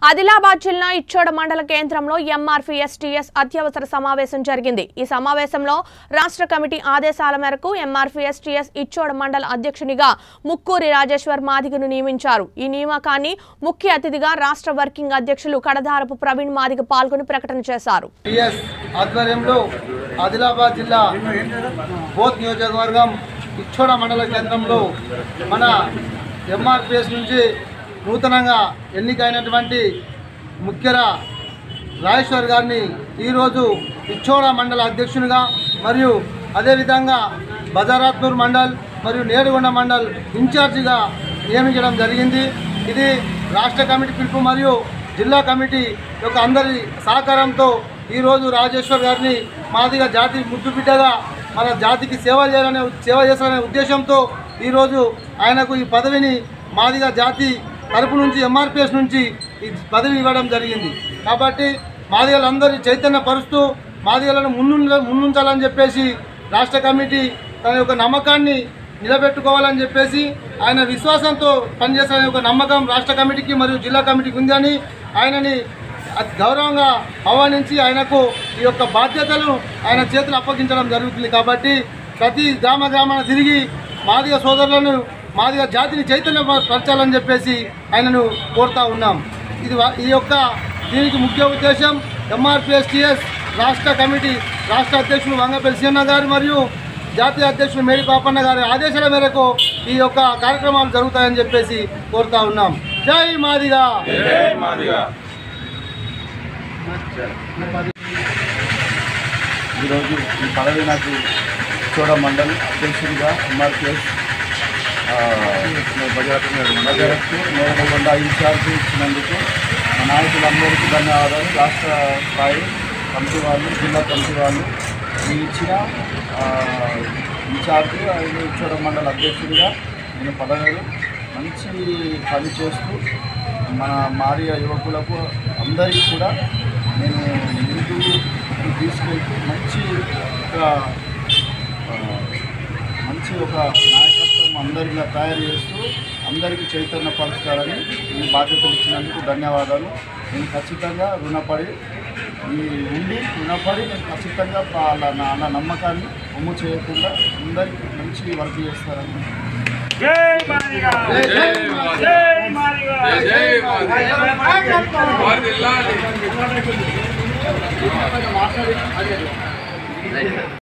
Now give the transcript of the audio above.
ఆదిలాబాద్ జిల్లా ఇచ్చోడ మండల కేంద్రంలో ఎంఆర్పీ ఎస్టీఎస్ అత్యవసర సమావేశం జరిగింది ఈ సమావేశంలో రాష్ట్ర కమిటీ ఆదేశాల మేరకు ఎంఆర్పీ ఎస్టీఎస్ ఇచ్చోడ మండల అధ్యక్షునిగా ముక్కూరి రాజేశ్వర్ మాదిగను నియమించారు ఈ నియామకాన్ని ముఖ్య అతిథిగా రాష్ట్ర వర్కింగ్ అధ్యక్షులు కడదారపు ప్రవీణ్ మాదిగ పాల్గొని ప్రకటన చేశారు టిఎస్ ఆధ్వర్యంలో ఆదిలాబాద్ జిల్లా బోత్ నియోజకవర్గం ఇచ్చోడ మండల కేంద్రంలో మన ఎంఆర్పిఎస్ నుంచి నూతనంగా ఎన్నికైనటువంటి ముఖ్యర రాజేశ్వర్ గారిని ఈరోజు ఇచ్చోడ మండల అధ్యక్షునిగా మరియు అదేవిధంగా బజారాత్నూర్ మండల్ మరియు నేడుగొండ మండల్ ఇన్ఛార్జిగా నియమించడం జరిగింది ఇది రాష్ట్ర కమిటీ పిలుపు మరియు జిల్లా కమిటీ యొక్క అందరి సహకారంతో ఈరోజు రాజేశ్వర్ గారిని మాదిగా జాతి ముద్దు బిడ్డగా మన జాతికి సేవ చేయాలనే సేవ చేయాలనే ఉద్దేశంతో ఈరోజు ఆయనకు ఈ పదవిని మాదిగా జాతి తరపు నుంచి ఎంఆర్పిఎస్ నుంచి ఈ పదవి ఇవ్వడం జరిగింది కాబట్టి మాదిగలందరి చైతన్యపరుస్తూ మాదిగలను ముందు ముందుంచాలని చెప్పేసి రాష్ట్ర కమిటీ తన యొక్క నమ్మకాన్ని నిలబెట్టుకోవాలని చెప్పేసి ఆయన విశ్వాసంతో పనిచేస్తారనే ఒక నమ్మకం రాష్ట్ర కమిటీకి మరియు జిల్లా కమిటీకి ఉందని ఆయనని అతి గౌరవంగా ఆహ్వానించి ఆయనకు ఈ యొక్క బాధ్యతలు ఆయన చేతులు అప్పగించడం జరుగుతుంది కాబట్టి ప్రతి గ్రామ గ్రామాన తిరిగి మాదిగ సోదరులను మాదిగ జాతిని చైతన్యపరచాలని చెప్పేసి ఆయనను కోరుతా ఉన్నాం ఇది వా- ఈ యొక్క దీనికి ముఖ్య ఉద్దేశం ఎంఆర్పిఎస్టిఎస్ రాష్ట్ర కమిటీ రాష్ట్ర అధ్యక్షులు వంగపల్లి సీఎన్న గారు మరియు జాతీయ అధ్యక్షులు మేడి పాపన్న గారి ఆదేశాల మేరకు ఈ యొక్క కార్యక్రమాలు జరుగుతాయని చెప్పేసి కోరుతా ఉన్నాం జై మాదిగా ఈరోజు ఈ పదవి నాకు చూడ మండల్ అధ్యక్షుడిగా ఎంఆర్పిఎస్ బజారత్తు నేరకొండ ఇన్ఛార్జ్ ఇచ్చినందుకు మా నాయకులందరికీ ధన్యవాదాలు రాష్ట్ర స్థాయి కమిటీ వాళ్ళు జిల్లా కమిటీ వాళ్ళు ఈ ఇచ్చిన ఆ, ఇన్ఛార్జ్ ఆయన చూడ మండల అధ్యక్షుడిగా నేను పదవులు మంచి పని చేస్తూ మన మారియ యువకులకు అందరికీ కూడా నేను ముందుకు తీసుకెళ్తూ మంచి ఒక ఆ, మంచి ఒక నాయకత్వం అందరిలా తయారు చేస్తూ అందరికీ చైతన్యపరుస్తారని ఈ బాధ్యతలు ఇచ్చినందుకు ధన్యవాదాలు నేను ఖచ్చితంగా రుణపడి ఈ ఉండి రుణపడి నేను ఖచ్చితంగా వాళ్ళ నా నా నమ్మకాన్ని ఒమ్ము చేయకుండా అందరికీ మంచి వర్క్ చేస్తారని జై మాదిగా జై మాదిగా. జై మాదిగా మాట్లాడి